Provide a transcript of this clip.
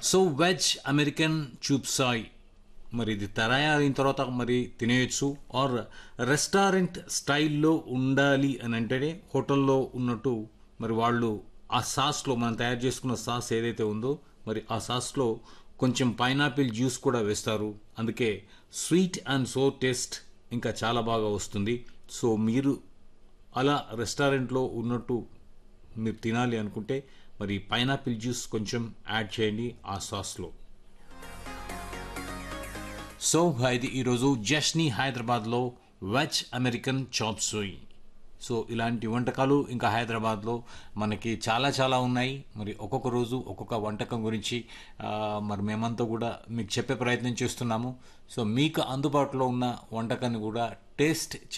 so veg American chop సాయ్ మరి ఇది తయారైన తర్వాత మరి తినేయచ్చు ఆర్ రెస్టారెంట్ స్టైల్లో ఉండాలి అని అంటేనే హోటల్లో ఉన్నట్టు మరి వాళ్ళు ఆ సాస్లో మనం తయారు చేసుకున్న సాస్ ఏదైతే ఉందో మరి ఆ సాస్లో కొంచెం పైనాపిల్ జ్యూస్ కూడా వేస్తారు అందుకే స్వీట్ అండ్ సో టేస్ట్ ఇంకా చాలా బాగా వస్తుంది సో మీరు అలా రెస్టారెంట్లో ఉన్నట్టు మీరు తినాలి అనుకుంటే మరి పైనాపిల్ జ్యూస్ కొంచెం యాడ్ చేయండి ఆ సాస్లో సో ఇది ఈరోజు జష్ని హైదరాబాద్లో veg American chop suey ఇలాంటి వంటకాలు ఇంకా హైదరాబాద్లో మనకి చాలా చాలా ఉన్నాయి మరి ఒక్కొక్క రోజు ఒక్కొక్క వంటకం గురించి ఆ, మరి మేమంతా కూడా మీకు చెప్పే ప్రయత్నం చేస్తున్నాము సో మీకు అందుబాటులో ఉన్న వంటకాన్ని కూడా టేస్ట్